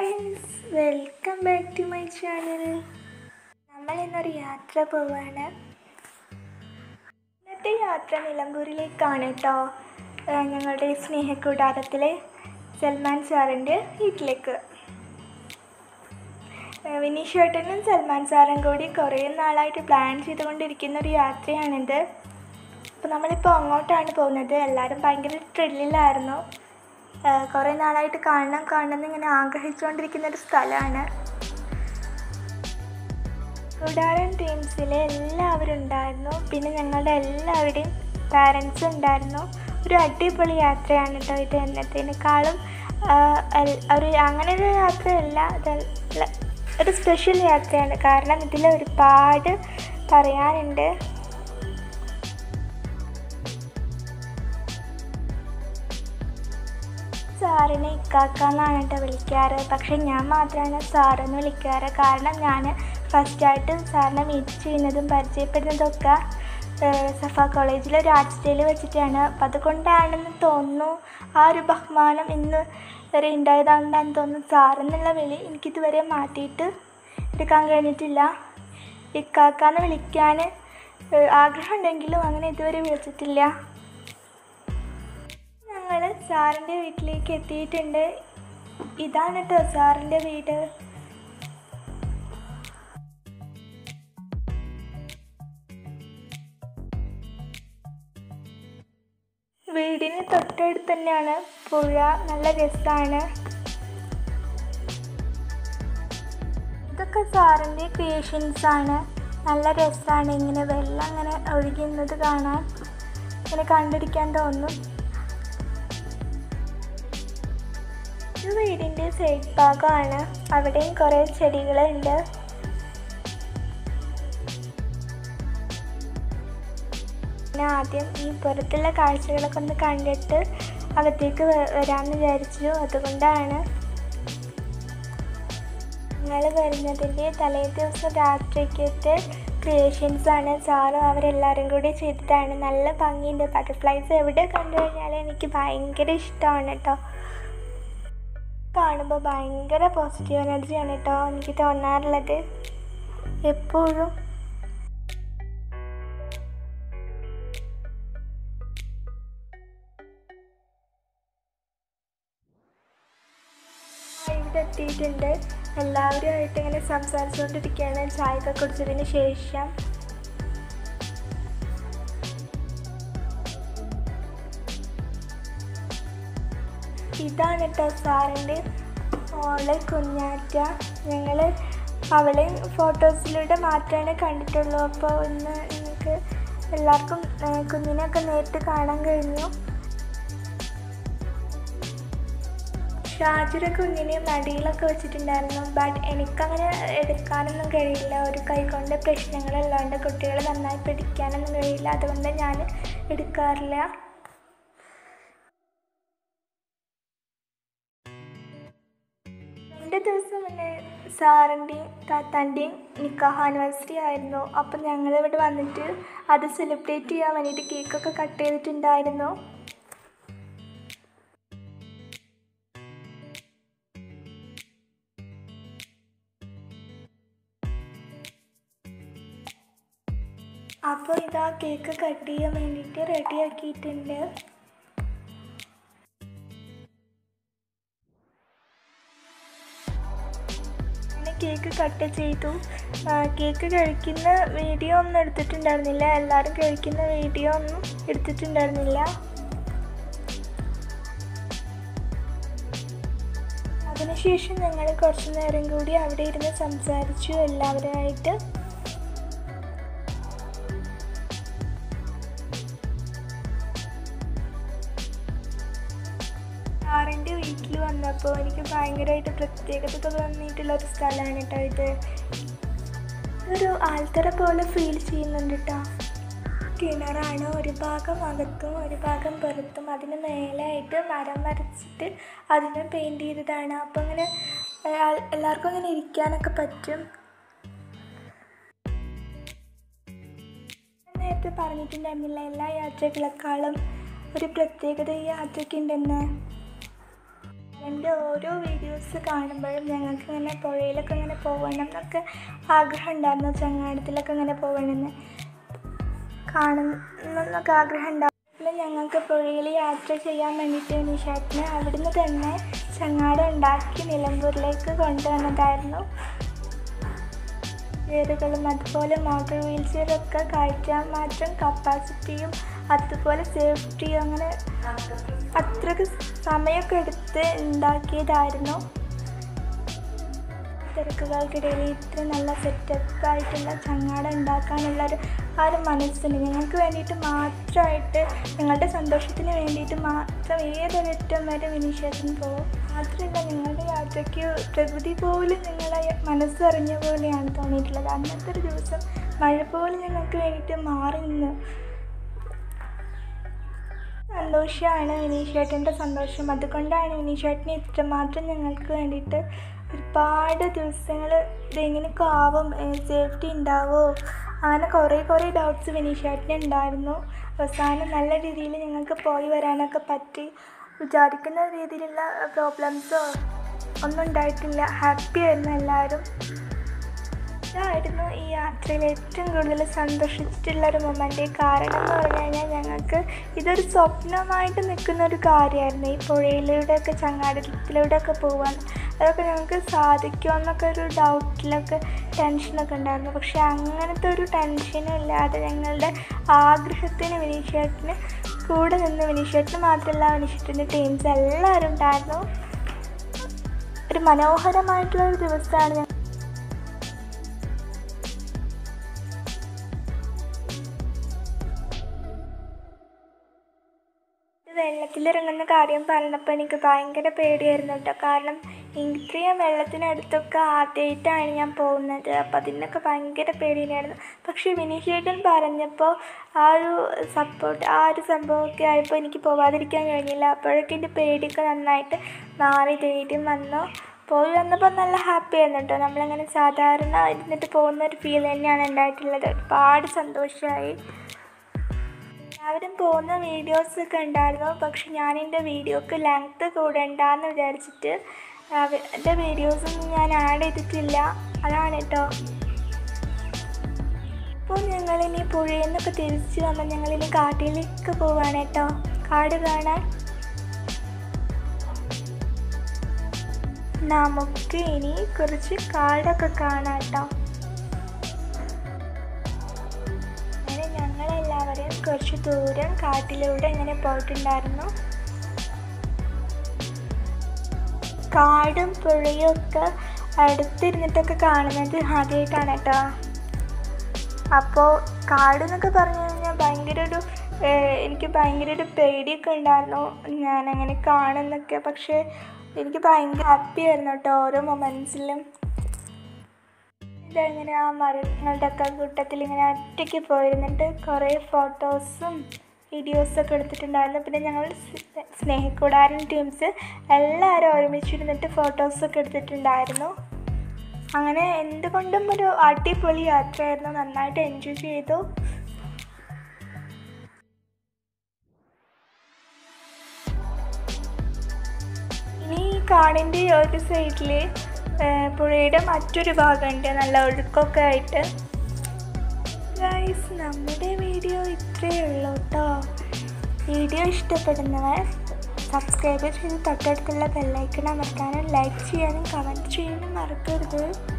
friends welcome back to my channel നമ്മൾ ഇന്നൊരു യാത്ര പോവാണ് ഇന്നത്തെ യാത്ര നിലമ്പൂരിലേക്കാണ് കേട്ടോ ഏഹ് ഞങ്ങളുടെ സ്നേഹക്കൂടാരത്തിലെ സൽമാൻ സാറിൻ്റെ വീട്ടിലേക്ക് ഏഹ് വിനീഷ് ഏട്ടനും സൽമാൻ സാറും കൂടി കുറേ നാളായിട്ട് പ്ലാൻ ചെയ്തുകൊണ്ടിരിക്കുന്ന ഒരു യാത്രയാണിത് അപ്പോൾ നമ്മളിപ്പോൾ അങ്ങോട്ടാണ് പോകുന്നത് എല്ലാവരും ഭയങ്കര ത്രില്ലിലായിരുന്നു ഏഹ് കുറേ നാളായിട്ട് കാണണം കാണണം എന്നിങ്ങനെ ആഗ്രഹിച്ചുകൊണ്ടിരിക്കുന്ന ഒരു സ്ഥലമാണ് കൂടാരം ടീംസിലെ എല്ലാവരും ഉണ്ടായിരുന്നു പിന്നെ ഞങ്ങളുടെ എല്ലാവരുടെയും പാരൻസ് ഉണ്ടായിരുന്നു ഒരു അടിപൊളി യാത്രയാണ് കേട്ടോ ഇത് എന്നത്തേനേക്കാളും ആഹ് എൽ- ഒരു അങ്ങനെ ഒരു യാത്രയല്ല ഇത് ഒരു സ്പെഷ്യൽ യാത്രയാണ് കാരണം ഇതിൽ ഒരുപാട് പറയാനുണ്ട് സാറിനെ ഇക്കാക്കാന്നാണ് കേട്ടോ വിളിക്കാറ് പക്ഷെ ഞാൻ മാത്രമാണ് സാറെന്ന് വിളിക്കാറ് കാരണം ഞാൻ ഫസ്റ്റായിട്ട് സാറിനെ മീറ്റ് ചെയ്യുന്നതും പരിചയപ്പെടുന്നതൊക്കെ ഏഹ്, സഫ കോളേജിലെ ഒരു ആർട്സ് ഡേയിൽ വെച്ചിട്ടാണ് അപ്പം അതുകൊണ്ടാണെന്ന് തോന്നുന്നു ആ ഒരു ബഹുമാനം ഇന്ന് വരെ ഉണ്ടായതുകൊണ്ടാണെന്ന് തോന്നുന്നു സാറെന്നുള്ള വിളി എനിക്കിതുവരെ മാറ്റിയിട്ട് എടുക്കാൻ കഴിഞ്ഞിട്ടില്ല ഇക്കാക്കാന്ന് വിളിക്കാൻ ഏഹ്, ആഗ്രഹമുണ്ടെങ്കിലും അങ്ങനെ ഇതുവരെ വിളിച്ചിട്ടില്ല ഞങ്ങൾ സാറിൻ്റെ വീട്ടിലേക്ക് എത്തിയിട്ടുണ്ട് ഇതാണ് കേട്ടോ സാറിൻ്റെ വീട് വീടിന് തൊട്ടടുത്ത് തന്നെയാണ് പുഴ നല്ല രസമാണ് ഇതൊക്കെ സാറിൻ്റെ ക്രിയേഷൻസ് ആണ് നല്ല രസമാണ് ഇങ്ങനെ വെള്ളം അങ്ങനെ ഒഴുകുന്നത് കാണാൻ ഇങ്ങനെ കണ്ടിരിക്കാൻ തോന്നും ഇത് വീടിൻ്റെ സൈഡ് ഭാഗമാണ് അവിടെയും കുറേ ചെടികളുണ്ട് പിന്നെ ആദ്യം ഈ പുറത്തുള്ള കാഴ്ചകളൊക്കെ ഒന്ന് കണ്ടിട്ട് അകത്തേക്ക് വ- വരാമെന്ന് വിചാരിച്ചു അതുകൊണ്ടാണ് ഞങ്ങൾ വരുന്നതിൻ്റെ തലേ ദിവസം രാത്രിക്കത്തെ ക്രിയേഷൻസ് ആണ് സാറും അവരെല്ലാവരും കൂടി ചെയ്തതാണ് നല്ല ഭംഗിയുണ്ട് ബട്ടർഫ്ലൈസ് എവിടെ കണ്ടു കഴിഞ്ഞാലും എനിക്ക് ഭയങ്കര ഇഷ്ടമാണ് കേട്ടോ കാണുമ്പോൾ ഭയങ്കര പോസിറ്റീവ് എനർജിയാണ് കേട്ടോ എനിക്ക് തോന്നാറുള്ളത് എപ്പോഴും ഇവിടെ എത്തിയിട്ടുണ്ട് എല്ലാവരുമായിട്ട് ഇങ്ങനെ സംസാരിച്ചുകൊണ്ടിരിക്കുകയാണ് ചായയൊക്കെ കുടിച്ചതിന് ശേഷം ഇതാണ് കേട്ടോ സാറിൻ്റെ മോള് കുഞ്ഞാറ്റ ഞങ്ങൾ അവളെ ഫോട്ടോസിലൂടെ മാത്രമേ കണ്ടിട്ടുള്ളൂ അപ്പോൾ ഇന്ന് നിങ്ങൾക്ക് എല്ലാവർക്കും ആ, കുഞ്ഞിനെയൊക്കെ നേരിട്ട് കാണാൻ കഴിഞ്ഞു ഷാജിയുടെ കുഞ്ഞിനെ മടിയിലൊക്കെ വെച്ചിട്ടുണ്ടായിരുന്നു ബട്ട് എനിക്കങ്ങനെ എടുക്കാനൊന്നും കഴിയില്ല ഒരു കൈകൊണ്ട് പ്രശ്നങ്ങളുള്ളതുകൊണ്ട് കുട്ടികളെ നന്നായി പിടിക്കാനൊന്നും കഴിയില്ല അതുകൊണ്ട് ഞാൻ എടുക്കാറില്ല രണ്ട് ദിവസം മുന്നേ സാറിൻ്റെയും താത്താൻ്റെയും നിക്കാഹ് ആനിവേഴ്സറി ആയിരുന്നു അപ്പം ഞങ്ങളിവിടെ വന്നിട്ട് അത് സെലിബ്രേറ്റ് ചെയ്യാൻ വേണ്ടിയിട്ട് കേക്കൊക്കെ കട്ട് ചെയ്തിട്ടുണ്ടായിരുന്നു അപ്പോൾ ഇതാ കേക്ക് കട്ട് ചെയ്യാൻ വേണ്ടിയിട്ട് റെഡിയാക്കിയിട്ടുണ്ട് അങ്ങനെ കേക്ക് കട്ട് ചെയ്തു ആ, കേക്ക് കഴിക്കുന്ന വീഡിയോ ഒന്നും എടുത്തിട്ടുണ്ടായിരുന്നില്ല എല്ലാവരും കഴിക്കുന്ന വീഡിയോ ഒന്നും എടുത്തിട്ടുണ്ടായിരുന്നില്ല അതിനുശേഷം ഞങ്ങൾ കുറച്ച് നേരം കൂടി അവിടെ ഇരുന്ന് സംസാരിച്ചു എല്ലാവരുമായിട്ട് സാറിൻ്റെ വീട്ടിൽ വന്നപ്പോൾ എനിക്ക് ഭയങ്കരമായിട്ട് പ്രത്യേകത തോന്നിയിട്ടുള്ള ഒരു സ്ഥലമാണ് കേട്ടോ ഇത് ഒരു ആൽത്തറ പോലെ ഫീൽ ചെയ്യുന്നുണ്ട് കേട്ടോ കിണറാണ് ഒരു ഭാഗം അകത്തും ഒരു ഭാഗം പുറത്തും അതിന് മേലായിട്ട് മരം വരച്ചിട്ട് അതിന് പെയിൻറ് ചെയ്തതാണ് അപ്പോൾ അങ്ങനെ ഏഹ്, എല്ലാവർക്കും അങ്ങനെ ഇരിക്കാനൊക്കെ പറ്റും ഞാൻ നേരത്തെ പറഞ്ഞിട്ടുണ്ടായിരുന്നില്ല എല്ലാ യാത്രകളെക്കാളും ഒരു പ്രത്യേകത ഈ യാത്രയ്ക്കുണ്ടെന്ന് എൻ്റെ ഓരോ വീഡിയോസ് കാണുമ്പോഴും ഞങ്ങൾക്ക് ഇങ്ങനെ പുഴയിലൊക്കെ ഇങ്ങനെ പോകണം എന്നൊക്കെ ആഗ്രഹം ഉണ്ടായിരുന്നു ചങ്ങാടത്തിലൊക്കെ ഇങ്ങനെ പോകണമെന്ന് കാണുന്നൊക്കെ ആഗ്രഹം ഉണ്ടാവും ഞങ്ങൾക്ക് പുഴയിൽ യാത്ര ചെയ്യാൻ വേണ്ടിയിട്ട് നിഷാട്ടിന് അവിടുന്ന് തന്നെ ചങ്ങാടം ഉണ്ടാക്കി നിലമ്പൂരിലേക്ക് കൊണ്ടുവന്നതായിരുന്നു ചെയറുകളും അതുപോലെ മോട്ടോർ വീൽ ചെയറൊക്കെ കയറ്റാൻ മാത്രം കപ്പാസിറ്റിയും അതുപോലെ സേഫ്റ്റിയും അങ്ങനെ അത്രയ്ക്ക് സമയമൊക്കെ എടുത്ത് ഉണ്ടാക്കിയതായിരുന്നു തിരക്കുകൾക്കിടയിൽ ഇത്ര നല്ല സെറ്റപ്പ് ആയിട്ടുള്ള ചങ്ങാടം ഉണ്ടാക്കാനുള്ളൊരു ആ ഒരു മനസ്സുണ്ട് ഞങ്ങൾക്ക് വേണ്ടിയിട്ട് മാത്രമായിട്ട് ഞങ്ങളുടെ സന്തോഷത്തിന് വേണ്ടിയിട്ട് മാത്രം ഏതൊരറ്റം വരെ വിനിഷേഷൻ പോകും മാത്രമല്ല നിങ്ങളുടെ യാത്രയ്ക്ക് പ്രകൃതി പോലും നിങ്ങളെ മനസ്സറിഞ്ഞ പോലെയാണ് തോന്നിയിട്ടുള്ളത് അന്നത്തെ ഒരു ദിവസം മഴ പോലും ഞങ്ങൾക്ക് വേണ്ടിയിട്ട് മാറി നിന്ന് സന്തോഷമാണ് വിനീഷേട്ടൻ്റെ സന്തോഷം അതുകൊണ്ടാണ് വിനീഷേട്ടന് ഇത്രമാത്രം ഞങ്ങൾക്ക് വേണ്ടിയിട്ട് ഒരുപാട് ദിവസങ്ങൾ ഇതെങ്ങനെയൊക്കെ ആവും സേഫ്റ്റി ഉണ്ടാവോ അങ്ങനെ കുറേ കുറേ ഡൗട്ട്സ് വിനീഷേട്ടന് ഉണ്ടായിരുന്നു അവസാനം നല്ല രീതിയിൽ ഞങ്ങൾക്ക് പോയി വരാനൊക്കെ പറ്റി വിചാരിക്കുന്ന രീതിയിലുള്ള പ്രോബ്ലംസോ ഒന്നും ഉണ്ടായിട്ടില്ല ഹാപ്പി ആയിരുന്നു എല്ലാവരും ഇതായിരുന്നു ഈ യാത്രയിൽ ഏറ്റവും കൂടുതൽ സന്തോഷിച്ചിട്ടുള്ള ഒരു മൊമെൻ്റ് കാരണം എന്ന് പറഞ്ഞു കഴിഞ്ഞാൽ ഞങ്ങൾക്ക് ഇതൊരു സ്വപ്നമായിട്ട് നിൽക്കുന്ന ഒരു കാര്യമായിരുന്നു ഈ പുഴയിലൂടെയൊക്കെ ചങ്ങാടത്തിലൂടെയൊക്കെ പോകാൻ അതൊക്കെ ഞങ്ങൾക്ക് സാധിക്കുമെന്നൊക്കെ ഒരു ഡൗട്ടിലൊക്കെ ടെൻഷനൊക്കെ ഉണ്ടായിരുന്നു പക്ഷെ അങ്ങനത്തെ ഒരു ടെൻഷനും ഇല്ലാതെ ഞങ്ങളുടെ ആഗ്രഹത്തിന് വിനീഷേട്ടന് കൂടെ നിന്ന് വിനീഷേട്ടന് മാത്രമല്ല വിനീഷേട്ടൻ്റെ ടീംസ് എല്ലാവരും ഉണ്ടായിരുന്നു ഒരു മനോഹരമായിട്ടുള്ള ഒരു ദിവസമാണ് ഞങ്ങൾ വെള്ളത്തിലിറങ്ങുന്ന കാര്യം പറഞ്ഞപ്പോൾ എനിക്ക് ഭയങ്കര പേടിയായിരുന്നു കേട്ടോ കാരണം ഇത്രയും വെള്ളത്തിനടുത്തൊക്കെ ആദ്യമായിട്ടാണ് ഞാൻ പോകുന്നത് അപ്പോൾ അതിനൊക്കെ ഭയങ്കര പേടിയായിരുന്നു പക്ഷേ വിനീഷേട്ടൻ പറഞ്ഞപ്പോൾ ആ ഒരു സപ്പോർട്ട് ആ ഒരു സംഭവമൊക്കെ ആയപ്പോൾ എനിക്ക് പോവാതിരിക്കാൻ കഴിഞ്ഞില്ല അപ്പോഴൊക്കെ എൻ്റെ പേടിയൊക്കെ നന്നായിട്ട് മാറി ധൈര്യം വന്നു പോയി വന്നപ്പോൾ നല്ല ഹാപ്പി ആയിരുന്നു കേട്ടോ നമ്മളിങ്ങനെ സാധാരണ ഇരുന്നിട്ട് പോകുന്ന ഒരു ഫീൽ തന്നെയാണ് ഉണ്ടായിട്ടുള്ളത് ഒരുപാട് സന്തോഷമായി എല്ലാവരും പോകുന്ന വീഡിയോസൊക്കെ ഉണ്ടായിരുന്നു പക്ഷെ ഞാൻ എൻ്റെ വീഡിയോക്ക് ലെങ്ത്ത് കൂടണ്ടെന്ന് വിചാരിച്ചിട്ട് എൻ്റെ വീഡിയോസൊന്നും ഞാൻ ആഡ് ചെയ്തിട്ടില്ല അതാണ് കേട്ടോ അപ്പോൾ ഞങ്ങളിനി പുഴയിൽ നിന്നൊക്കെ തിരിച്ച് വന്ന് ഞങ്ങളിനി കാട്ടിലേക്ക് പോവാണ് കേട്ടോ കാട് കാണാൻ നമുക്ക് ഇനി കുറച്ച് കാടൊക്കെ കാണാം കേട്ടോ അങ്ങനെ ഞങ്ങളെല്ലാവരും കുറച്ച് ദൂരം കാട്ടിലൂടെ ഇങ്ങനെ പോയിട്ടുണ്ടായിരുന്നു കാടും പുഴയും ഒക്കെ അടുത്തിരുന്നിട്ടൊക്കെ കാണുന്നത് ആദ്യമായിട്ടാണ് കേട്ടോ അപ്പോൾ കാട് എന്നൊക്കെ പറഞ്ഞു കഴിഞ്ഞാൽ ഭയങ്കര ഒരു എനിക്ക് ഭയങ്കര ഒരു പേടിയൊക്കെ ഉണ്ടായിരുന്നു ഞാനങ്ങനെ കാണുന്നൊക്കെ പക്ഷേ എനിക്ക് ഭയങ്കര ഹാപ്പി ആയിരുന്നു കേട്ടോ ഓരോ മൊമെൻറ്റ്സിലും ഇങ്ങനെ ആ മരങ്ങളുടെ ഒക്കെ കൂട്ടത്തിൽ ഇങ്ങനെ ഒറ്റയ്ക്ക് പോയിരുന്നിട്ട് കുറേ ഫോട്ടോസും വീഡിയോസൊക്കെ എടുത്തിട്ടുണ്ടായിരുന്നു പിന്നെ ഞങ്ങൾ സ്നേഹക്കൂടാരൻ ടീംസ് എല്ലാവരും ഒരുമിച്ചിരുന്നിട്ട് ഫോട്ടോസൊക്കെ എടുത്തിട്ടുണ്ടായിരുന്നു അങ്ങനെ എന്തുകൊണ്ടും ഒരു അടിപൊളി യാത്രയായിരുന്നു നന്നായിട്ട് എൻജോയ് ചെയ്തു ഇനി ഈ കാടിൻ്റെ ഒരു സൈഡിൽ പുഴയുടെ മറ്റൊരു ഭാഗമുണ്ട് നല്ല ഒഴുക്കൊക്കെ ആയിട്ട് ഗൈസ് നമ്മുടെ വീഡിയോ ഇത്രയേ ഉള്ളൂ കേട്ടോ വീഡിയോ ഇഷ്ടപ്പെടുന്നവർ സബ്സ്ക്രൈബ് ചെയ്ത് തൊട്ടടുത്തുള്ള ബെല്ലൈക്കൺ അമർത്താനും ലൈക്ക് ചെയ്യാനും കമൻറ്റ് ചെയ്യാനും മറക്കരുത്